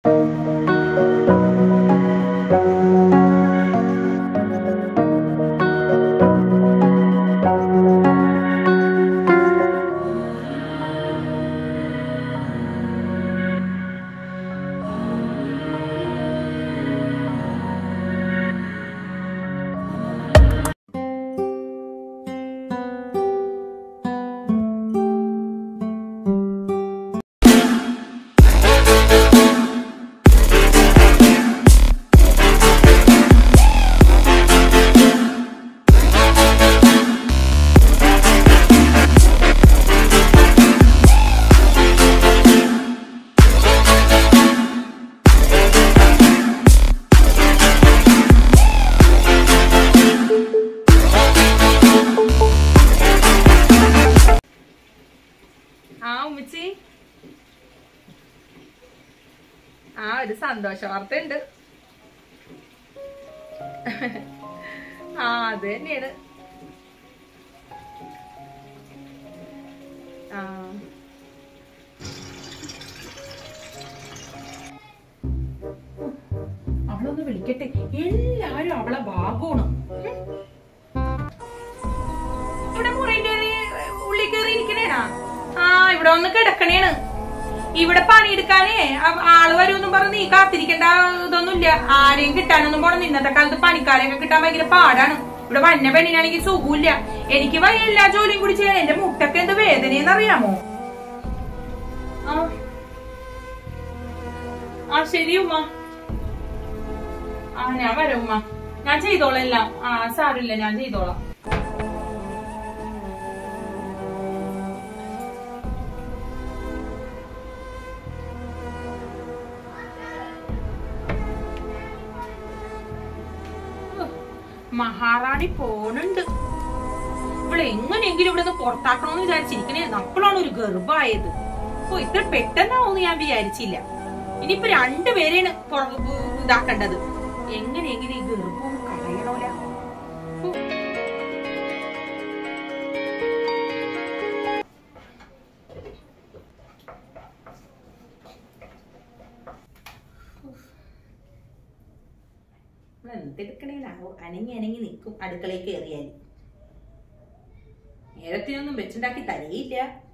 ആ ഉമ്മച്ചി ആ ഒരു സന്തോഷ വാർത്ത ഉണ്ട് ആ അത് തന്നെയാണ് ആ അവളൊന്ന് വിളിക്കട്ടെ എല്ലാരും അവളെ ഭാഗമാണ് ഇവിടെ മുറിന്റെ ഉള്ളി കയറി ഇരിക്കണേനാ ആ ഇവിടെ ഒന്ന് കിടക്കണേണ് ഇവിടെ പണിയെടുക്കാനേ ആ- ആള് വരുമെന്നും പറഞ്ഞ് നീ കാത്തിരിക്കേണ്ട ഇതൊന്നുമില്ല ആരെയും കിട്ടാനൊന്നും പോണം ഇന്നത്തെ കാലത്ത് പണിക്കാരെയൊക്കെ കിട്ടാൻ ഭയങ്കര പാടാണ് ഇവിടെ വന്ന പെണ്ണിനാണെങ്കിൽ സുഖമില്ല എനിക്ക് വയ്യ എല്ലാ ജോലിയും കൂടി ചെയ്യാൻ എന്റെ മുട്ടൊക്കെ എന്ത് വേദനയെന്ന് അറിയാമോ ആ ആ ശരി ഉമ്മ ആ ഞാൻ വരാം ഉമ്മ ഞാൻ ചെയ്തോളാം എല്ലാം ആ സാരില്ല ഞാൻ ചെയ്തോളാം മഹാറാണി പോണുണ്ട് ഇവിടെ എങ്ങനെയെങ്കിലും ഇവിടെ നിന്ന് പുറത്താക്കണമെന്ന് വിചാരിച്ചിരിക്കണേ അപ്പോഴാണ് ഒരു ഗർഭായത് ഓ ഇത്ര പെട്ടെന്നാവൂന്ന് ഞാൻ വിചാരിച്ചില്ല ഇനിയിപ്പൊ രണ്ടുപേരെയാണ് പുറ- ഇതാക്കേണ്ടത് എങ്ങനെയെങ്കിലും ഈ ഗർഭവും കളയണോല ഓ. ഇവിടെ എന്തെടുക്കണേലാവോ അനങ്ങി അനങ്ങി നിൽക്കും അടുക്കളയിൽ കയറിയാൽ നേരത്തിനൊന്നും വെച്ചുണ്ടാക്കി തരയില്ല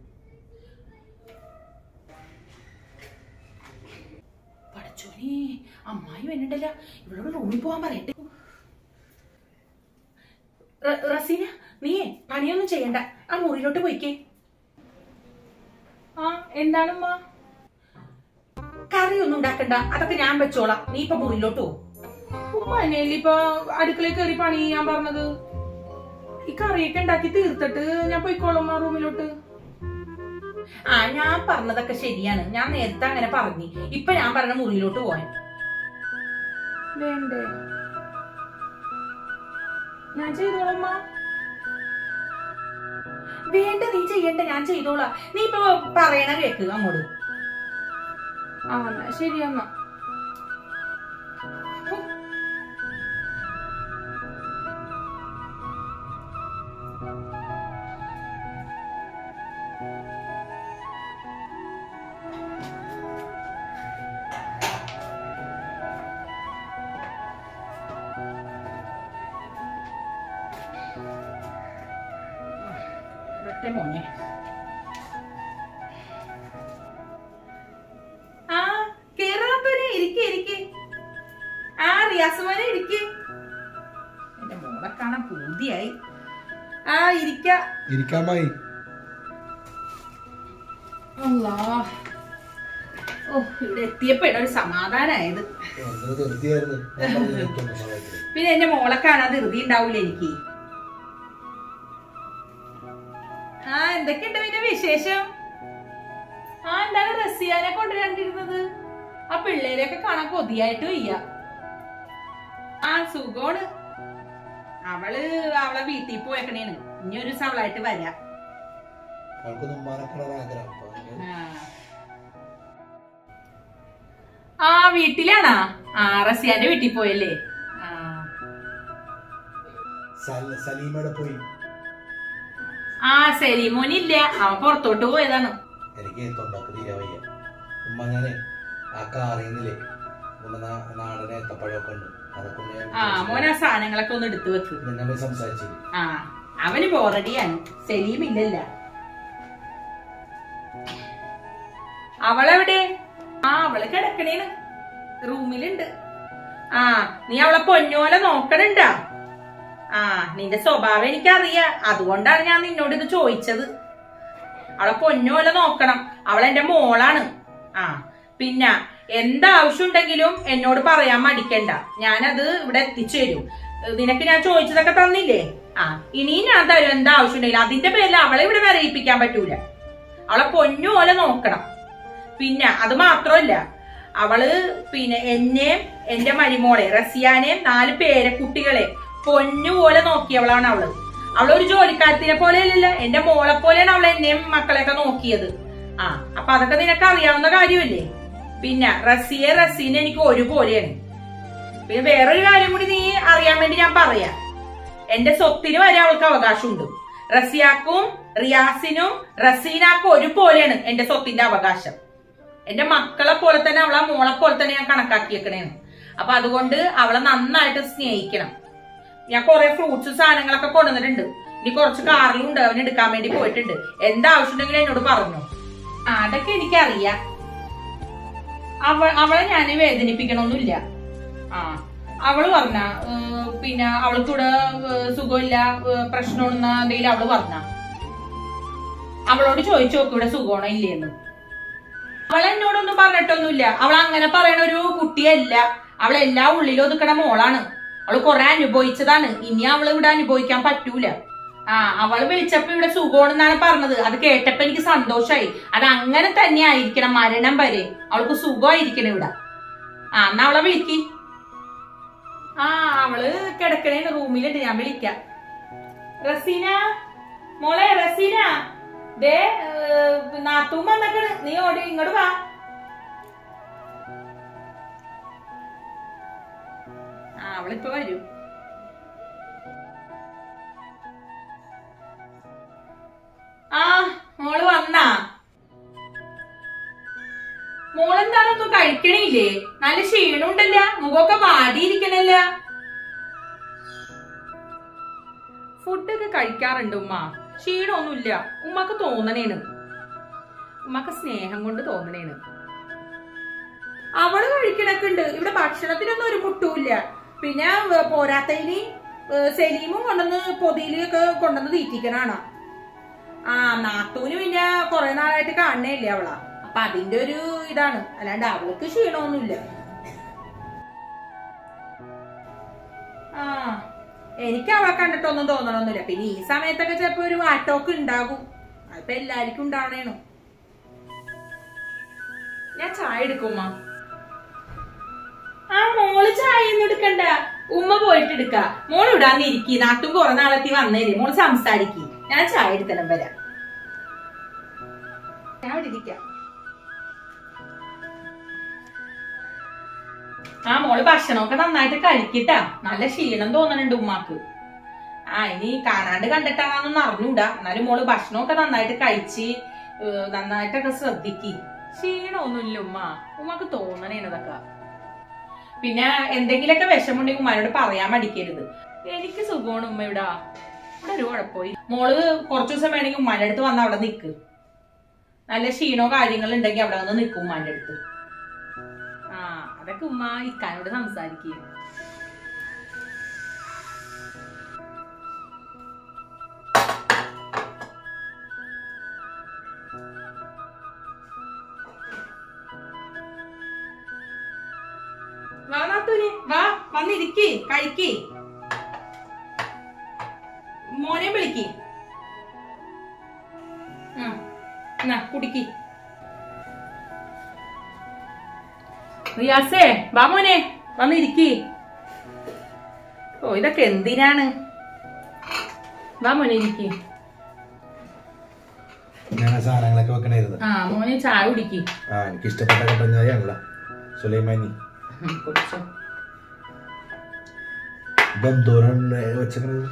പടച്ചോനെ അമ്മായി വന്നിട്ടല്ല ഇവളോട് റൂമിൽ പോവാൻ പറയട്ടെ റ- റസീന നീയേ പണിയൊന്നും ചെയ്യണ്ട ആ മുറിയിലോട്ട് പോയിക്കേ ആ എന്താണമ്മ കറിയൊന്നും ഉണ്ടാക്കണ്ട അതൊക്കെ ഞാൻ വെച്ചോളാം നീ ഇപ്പൊ മുറിയിലോട്ട് പോ ഉമ്മ എന്നെയല്ലേ ഇപ്പൊ അടുക്കളയിൽ കയറി പണി ചെയ്യാൻ പറഞ്ഞത് ഈ കറിയൊക്കെ ഉണ്ടാക്കി തീർത്തിട്ട് ഞാൻ പോയിക്കോളാം ആ റൂമിലോട്ട് ആ ഞാൻ പറഞ്ഞതൊക്കെ ശരിയാണ് ഞാൻ നേരത്തെ അങ്ങനെ പറഞ്ഞു ഇപ്പൊ ഞാൻ പറഞ്ഞ മുറിയിലോട്ട് പോവാൻ വേണ്ടേ ഞാൻ ചെയ്തോളാം ഉമ്മ. വേണ്ട നീ ചെയ്യണ്ട ഞാൻ ചെയ്തോളാം നീ ഇപ്പൊ പറയണ കേക്ക് അങ്ങോട്ട് ആ എന്നാ ശരി എന്നാ ഒറ്റ മോനെ ആ കേറാത്തവരെ ഇരിക്കെ ഇരിക്കെ ആ റിയാസ് മോനെ ഇരിക്കെ എന്റെ മോളെ കാണാൻ പൂതിയായി ആ ഇരിക്ക ഇരിക്കാമായി അല്ലാ ഓ ഇവിടെ എത്തിയപ്പോഴാണ് ഒരു സമാധാനായത് എന്തൊരു ധൃതിയായിരുന്നു ഞാൻ പറഞ്ഞത് ഏറ്റവും നന്നായിട്ട്. പിന്നെ എന്റെ മോളെ കാണാൻ ധൃതി ഉണ്ടാവൂല എനിക്ക് ആ എന്തൊക്കെയുണ്ട് പിന്നെ വിശേഷം ആ എന്താണ് റസിയാനെ കൊണ്ടുവരണ്ടിരുന്നത് ആ പിള്ളേരെയൊക്കെ കാണാൻ കൊതിയായിട്ട് വയ്യ ആ സുഖമാണ് അവള് അവളെ വീട്ടിൽ പോയേക്കണേണ് ഇനി ഒരു ദിവസം അവളായിട്ട് വരാം അവൾക്കൊന്നും ഉമ്മാനൊക്കെയാണ് ആഗ്രഹം അപ്പൊ അതിന് ആ വീട്ടിലാണാ ആ റസിയാന്റെ വീട്ടിൽ പോയല്ലേ ആ സൽ- സലീമയുടെ പോയി ആ സെലിമോനില്ല അവൻ പുറത്തോട്ട് പോയതാണ് എനിക്ക് തൊണ്ടാക്ക് തീരെ വയ്യ ഉമ്മ ഞാനേ ആ കാറിന്നില്ലേ നമ്മുടെ നാ- നാടൻ ഏത്തപ്പഴമൊക്കെ ഉണ്ട് അതൊക്കെ ഒന്ന് ഞാൻ ആ മോൻ ആ സാധനങ്ങളൊക്കെ ഒന്ന് എടുത്തു വെക്ക് നിന്നെ പോയി സംസാരിച്ചു ആ അവന് ബോറടിയാണ് സെലീം ഇല്ലല്ല അവളെവിടെ ആ അവള് കിടക്കണേണ് റൂമിലുണ്ട് ആ നീ അവളെ പൊന്നോലെ നോക്കണണ്ടാ ആ നിന്റെ സ്വഭാവം എനിക്കറിയാം അതുകൊണ്ടാണ് ഞാൻ നിന്നോട് ഇത് ചോദിച്ചത് അവളെ പൊന്നോലെ നോക്കണം അവളെന്റെ മോളാണ് ആ പിന്നെ എന്താവശ്യം ഉണ്ടെങ്കിലും എന്നോട് പറയാൻ മടിക്കണ്ട ഞാനത് ഇവിടെ എത്തിച്ചു തരും നിനക്ക് ഞാൻ ചോദിച്ചതൊക്കെ തന്നില്ലേ ആ ഇനിയും ഞാൻ തരും എന്താ ആവശ്യം ഉണ്ടെങ്കിലും അതിന്റെ പേരിൽ അവളെ ഇവിടെ വരയിപ്പിക്കാൻ പറ്റൂല അവളെ പൊന്നു പോലെ നോക്കണം പിന്നെ അത് മാത്രമല്ല അവള് പിന്നെ എന്നെയും എന്റെ മരുമോളെ റസിയാനെയും നാല് പേരക്കുട്ടികളെ പൊന്നു പോലെ നോക്കിയവളാണ് അവള് അവളൊരു ജോലിക്കാരത്തിനെ പോലെയല്ലല്ലോ എന്റെ മോളെ പോലെയാണ് അവൾ എന്നെയും മക്കളെയൊക്കെ നോക്കിയത് ആ അപ്പൊ അതൊക്കെ നിനക്ക് അറിയാവുന്ന കാര്യമല്ലേ പിന്നെ റസിയെ റസീനെ എനിക്ക് ഒരുപോലെയാണ് പിന്നെ വേറൊരു കാര്യം കൂടി നീ അറിയാൻ വേണ്ടി ഞാൻ പറയാം എന്റെ സ്വത്തിന് വരെ അവൾക്ക് അവകാശമുണ്ട് റസിയാക്കും റിയാസിനും റസീനാക്കും ഒരുപോലെയാണ് എന്റെ സ്വത്തിന്റെ അവകാശം എന്റെ മക്കളെ പോലെ തന്നെ അവളെ മോളെ പോലെ തന്നെ ഞാൻ കണക്കാക്കിയേക്കണേന്ന് അപ്പൊ അതുകൊണ്ട് അവളെ നന്നായിട്ട് സ്നേഹിക്കണം ഞാൻ കുറെ ഫ്രൂട്ട്സ് സാധനങ്ങളൊക്കെ കൊണ്ടുവന്നിട്ടുണ്ട് ഇനി കുറച്ച് കാറിലുണ്ട് അവൻ എടുക്കാൻ വേണ്ടി പോയിട്ടുണ്ട് എന്താവശ്യം ഉണ്ടെങ്കിലും എന്നോട് പറഞ്ഞു ആ, അതൊക്കെ എനിക്കറിയാം അവ അവളെ ഞാൻ വേദനിപ്പിക്കണമൊന്നുമില്ല ആ അവള് പറഞ്ഞ പിന്നെ അവൾക്കൂടെ ഏഹ്, സുഖമില്ല ഏഹ്, പ്രശ്നമാണെന്ന എന്തെങ്കിലും അവള് പറഞ്ഞ അവളോട് ചോദിച്ചു നോക്ക് ഇവിടെ സുഖമാണോ ഇല്ലേന്ന് അവൾ എന്നോടൊന്നും പറഞ്ഞിട്ടൊന്നുമില്ല അവൾ അങ്ങനെ പറയണ ഒരു കുട്ടിയല്ല അവൾ എല്ലാ ഉള്ളിലും ഒതുക്കണ മോളാണ് അവള് കുറെ അനുഭവിച്ചതാണ് ഇനി അവള് ഇവിടെ അനുഭവിക്കാൻ പറ്റൂല ആ അവള് വിളിച്ചപ്പോ ഇവിടെ സുഖമാണെന്നാണ് പറഞ്ഞത് അത് കേട്ടപ്പോ എനിക്ക് സന്തോഷായി അത് അങ്ങനെ തന്നെ ആയിരിക്കണം മരണം വരെ അവൾക്ക് സുഖമായിരിക്കണം ഇവിടെ ആ എന്നാ അവളെ വിളിക്ക് ആ അവള് കിടക്കണേ റൂമിലുണ്ട് ഞാൻ വിളിക്കാം റസീന മോളെ റസീന ദേ ഏഹ്, നാത്തൂൻ വന്നേക്കണ് നീ ഓടി ഇങ്ങോട്ട് വാ ആ അവളിപ്പോ വരൂ ആ മോള് വന്നാ മോളെന്താണൊന്നും കഴിക്കണില്ലേ നല്ല ക്ഷീണമുണ്ടല്ല മുഖമൊക്കെ വാടിയിരിക്കണല്ല ഫുഡൊക്കെ കഴിക്കാറുണ്ട് ഉമ്മ ക്ഷീണമൊന്നുമില്ല ഉമ്മക്ക് തോന്നണേണ് ഉമ്മക്ക് സ്നേഹം കൊണ്ട് തോന്നണേണ് അവള് കഴിക്കണൊക്കെ ഉണ്ട് ഇവിടെ ഭക്ഷണത്തിനൊന്നും ഒരു മുട്ടുമില്ല പിന്നെ വേ- പോരാത്തതിന് ഏ, സലീമും കൊണ്ടുവന്ന് പൊതിയിലൊക്കെ കൊണ്ടുവന്ന് തീറ്റിക്കണാണ് ആ നാത്തൂന് പിന്നെ കൊറേ നാളായിട്ട് കാണണേ ഇല്ലേ അവളാ അപ്പൊ അതിന്റെ ഒരു ഇതാണ് അല്ലാണ്ട് അവൾക്ക് ക്ഷീണമൊന്നുമില്ല ആ എനിക്ക് അവളെ കണ്ടിട്ടൊന്നും തോന്നണമൊന്നുമില്ല പിന്നെ ഈ സമയത്തൊക്കെ ചിലപ്പോ ഒരു വാട്ടമൊക്കെ ഉണ്ടാകും അതിപ്പോ എല്ലാവർക്കും ഉണ്ടാവണേണു ഞാൻ ചായ എടുക്കുമ്മ ആ മോള് ചായ ഒന്നും എടുക്കണ്ട ഉമ്മ പോയിട്ട് എടുക്ക മോള് ഇടാന്ന് ഇരിക്കി നാട്ടും കുറെ നാളെത്തി വന്നേര് മോള് സംസാരിക്കി ഞാൻ ചായ എടുത്തരം വരാം ഞാൻ ഇവിടെ ഇരിക്കാം ആ മോള് ഭക്ഷണമൊക്കെ നന്നായിട്ട് കഴിക്കട്ടാ നല്ല ക്ഷീണം തോന്നണുണ്ട് ഉമ്മാക്ക് ആ ഇനി കാണാണ്ട് കണ്ടിട്ടാണെന്നൊന്നും അറിഞ്ഞൂടാ എന്നാലും മോള് ഭക്ഷണമൊക്കെ നന്നായിട്ട് കഴിച്ച് ഏഹ്, നന്നായിട്ടൊക്കെ ശ്രദ്ധിക്ക് ക്ഷീണമൊന്നുമില്ല ഉമ്മ ഉമ്മക്ക് തോന്നണേണ് ഇതൊക്കെ പിന്നെ എന്തെങ്കിലുമൊക്കെ വിഷമുണ്ടെങ്കിൽ ഉമ്മാനോട് പറയാൻ മടിക്കരുത് എനിക്ക് സുഖമാണ് ഉമ്മ ഇവിടെ ഇവിടെ ഒരു കുഴപ്പമില്ല മോള് കുറച്ചു ദിവസം വേണമെങ്കിൽ ഉമ്മാന്റെ അടുത്ത് വന്ന് അവിടെ നിക്ക് നല്ല ക്ഷീണോ കാര്യങ്ങളോ ഉണ്ടെങ്കിൽ അവിടെ വന്ന് നിൽക്കും ഉമ്മാന്റെ അടുത്ത് ആ അതൊക്കെ ഉമ്മ ഇക്കാനോട് സംസാരിക്കുക വാ നാത്തൂന് വാ വന്നിരിക്ക് കഴിക്ക് മോനെ വിളിക്ക് ആ എന്നാ കുടിക്ക് റിയാസേ വാ മോനെ വന്നിരിക്ക് ഓ ഇതൊക്കെ എന്തിനാണ് വാ മോനെ ഇരിക്ക് ഞാൻ ആ സാധനങ്ങളൊക്കെ വെക്കണായിരുന്നു ആ മോനെ ചായ കുടിക്ക് ആ എനിക്ക് ഇഷ്ടപ്പെട്ട കട്ടൻ ചായയാണല്ലോ സുലൈമാനി ഉം, കുടിച്ചോ ബന്ധൂരം വെച്ചേക്കണത്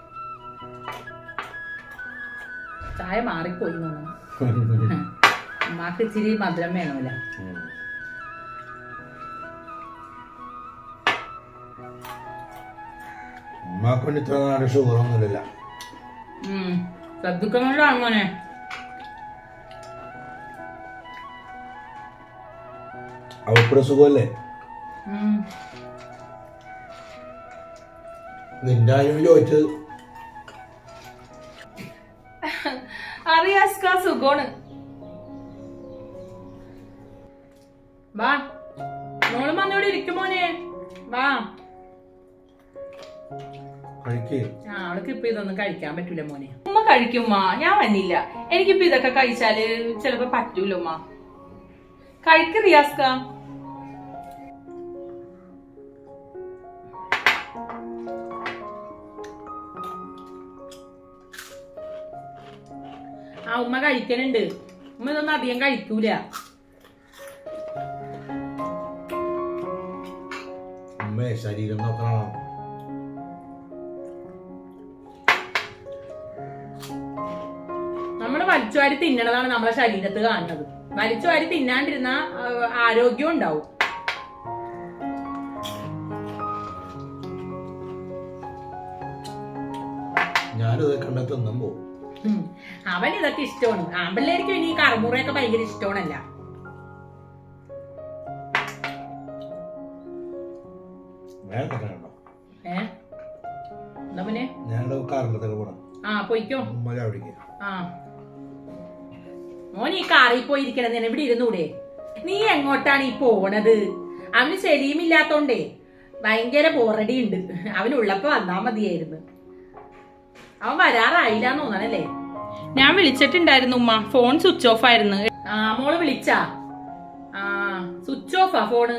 ചായ മാറിപ്പോയി തോന്നുന്നു ഉമ്മാക്ക് ഇച്ചിരി മധുരം വേണമല്ല ഉമ്മാക്ക് വേണ്ടി ഇത്ര നാട് ഷുഗർ ഒന്നുമില്ല ശ്രദ്ധിക്കുന്നുണ്ടാണ് മോനെ അവൾക്കൂടെ സുഖമല്ലേ ഉം. നിന്റെ ആരും ചോദിച്ചത് അറിയാസ്ക സുഖമാണ് വാ മോള് വന്നോടെ ഇരിക്കും മോനെ വാ കഴിക്കേ ആ അവൾക്ക് ഇപ്പൊ ഇതൊന്നും കഴിക്കാൻ പറ്റൂല മോനെ ഉമ്മ കഴിക്കുമ്മ ഞാൻ വന്നില്ല എനിക്കിപ്പോ ഇതൊക്കെ കഴിച്ചാല് ചിലപ്പോ പറ്റൂല ഉമ്മ കഴിക്ക് റിയാസ്ക ആ ഉമ്മ കഴിക്കണുണ്ട് ഉമ്മ ഇതൊന്നും അധികം കഴിക്കൂല അമ്മേ ശരീരം നോക്കണം നമ്മൾ വലിച്ചുവാരി തിന്നണതാണ് നമ്മളെ ശരീരത്ത് കാണുന്നത് വലിച്ചുവാരി തിന്നാണ്ടിരുന്ന ആ, ആരോഗ്യം ഉണ്ടാവും ഞാനും ഇത് കണ്ട തിന്നും പോവും ഉം. അവൻ ഇതൊക്കെ ഇഷ്ടമാണ് ആമ്പിള്ളേർക്ക് ഇനി ഈ കറുമുറയൊക്കെ ഭയങ്കര ഇഷ്ടമാണല്ല വേറെ കണ്ടോ ഏ എന്താ പിന്നെ ഞങ്ങളുടെ കാറിലത്തൊക്കെ പോണം ആ പോയിക്കോ ഉമ്മ അവിടേക്ക് ആ മോൻ ഈ കാറിൽ പോയിരിക്കണത് ഞാൻ ഇവിടെ ഇരുന്നൂടെ നീ എങ്ങോട്ടാണ് ഈ പോണത് അവന് ശരിയുമില്ലാത്തോണ്ടേ ഭയങ്കര ബോറടി ഉണ്ട് അവനുള്ളപ്പോ വന്നാ മതിയായിരുന്നു അവൻ വരാറായില്ല തോന്നണല്ലേ ഞാൻ വിളിച്ചിട്ടുണ്ടായിരുന്നു ഉമ്മ ഫോൺ സ്വിച്ച് ഓഫ് ആയിരുന്നു ആ മോള് വിളിച്ചാ ആ സ്വിച്ച് ഓഫാ ഫോണ്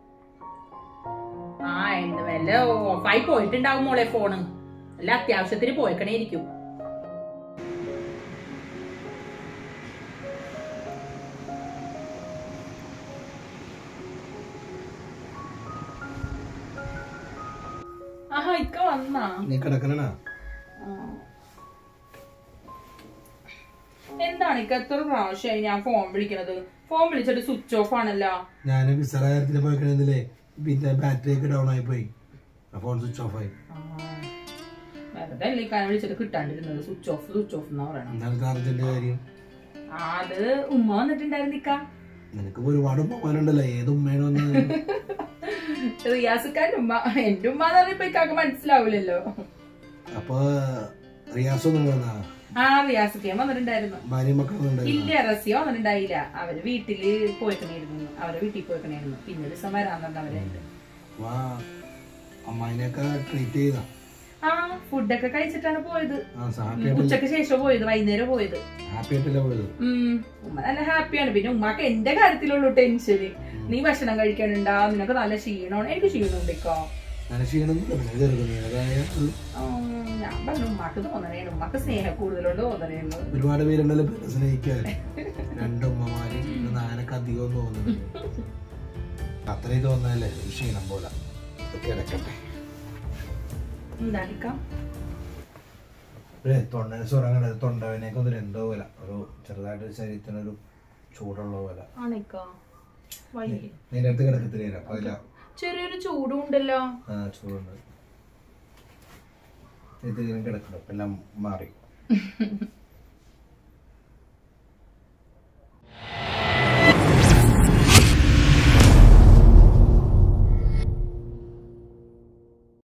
ആ എന്ത് വല്ല ഓഫായി പോയിട്ടുണ്ടാവും മോളെ ഫോണ് അല്ല അത്യാവശ്യത്തിന് പോയിക്കണേയിരിക്കും ആഹാ ഇക്ക വന്നാ നീ കിടക്കണ എന്താണ് ഇക്ക എത്ര പ്രാവശ്യമായി ഞാൻ ഫോൺ വിളിക്കണത് ഫോൺ വിളിച്ചിട്ട് സ്വിച്ച് ഓഫ് ആണല്ലോ ഞാൻ വിസറ കാര്യത്തിന് പോയിക്കണെന്നില്ലേ പിന്നെ ബാറ്ററി ഒക്കെ ഡൗൺ ആയി പോയി ഫോൺ സ്വിച്ച് ഓഫ് ആയി വെറുതെ അല്ലേ ഇക്കാനെ വിളിച്ചിട്ട് കിട്ടാണ്ടിരുന്നത് സ്വിച്ച് ഓഫ് സ്വിച്ച് ഓഫ് എന്നാ പറയണം എന്താണ് അർജന്റ് കാര്യം ആ, അത് ഉമ്മ വന്നിട്ടുണ്ടായിരുന്നു ഇക്ക നിനക്ക് ഒരുപാട് പോകാനുണ്ടല്ലോ ഏത് ഉമ്മേനൊന്ന് റിയാസുക്കാരൻ്റെ ഉമ്മ എന്റെ ഉമ്മ എന്ന് പറയുമ്പോ ഇക്കാക്ക് മനസ്സിലാവൂലല്ലോ അപ്പൊ റിയാസ് ഒന്നും വന്നാ ആ റിയാസുക്കാൻ വന്നിട്ടുണ്ടായിരുന്നു ഭാര്യ മക്കളൊന്നും ഇല്ല റസിയ വന്നിട്ടുണ്ടായില്ല അവര് വീട്ടില് പോയിക്കണായിരുന്നു അവരെ വീട്ടിൽ പോയിക്കണായിരുന്നു പിന്നെ ഒരു ദിവസം വരാൻ പറഞ്ഞ അവരുണ്ട് വാ അമ്മായിനെയൊക്കെ ട്രീറ്റ് ചെയ്താ ആ ഫുഡൊക്കെ കഴിച്ചിട്ടാണ് പോയത് ആ ഹാപ്പി ആയിട്ടില്ല ഉച്ചക്ക് ശേഷം പോയത് വൈകുന്നേരം പോയത് ഹാപ്പി ആയിട്ടില്ല പോയത് ഉം. ഉമ്മ നല്ല ഹാപ്പിയാണ് പിന്നെ ഉമ്മാക്ക് എന്റെ കാര്യത്തിലുള്ളൂ ടെൻഷന് നീ ഭക്ഷണം കഴിക്കാനുണ്ടാ നിനക്ക് നല്ല ക്ഷീണമാണ് എനിക്ക് ക്ഷീണമുണ്ടിക്കോ ഞാൻ ക്ഷീണമൊന്നുമില്ല പിന്നെ ചെറുക്കുന്നു അതായത് ഞാൻ പറഞ്ഞു ഉമ്മാക്ക് തോന്നണേണ് ഉമ്മാക്ക് സ്നേഹം കൂടുതലോണ്ട് തോന്നണേന്ന് ഒരുപാട് പേരുണ്ടല്ലോ പിന്നെ സ്നേഹിക്കാൻ രണ്ടുമ്മമാര് പിന്നെ നാനൊക്കെ അധികം തോന്നുന്നു അത്രയും തോന്നല്ലേ ഒരു ക്ഷീണം പോലെ ഇതൊക്കെ ഇടക്കട്ടെ എന്താണിക്ക ഒരു തൊണ്ടന് സ്വരം കണ്ടത് തൊണ്ടവനേക്ക് ഒന്നും എന്തോ പോലെ ഒരു ചെറുതായിട്ട് ശരീരത്തിനൊരു ചൂടുള്ള പോലെ ആണിക്ക വൈകി നിന്റെ അടുത്ത് കിടക്കത്തില്ല അപ്പൊ അതില ചെറിയൊരു ചൂടും ഉണ്ടല്ലോ ആ ചൂടുണ്ട് ഇത് ഇങ്ങനെ കിടക്കണം ഇപ്പൊ എല്ലാം മാറി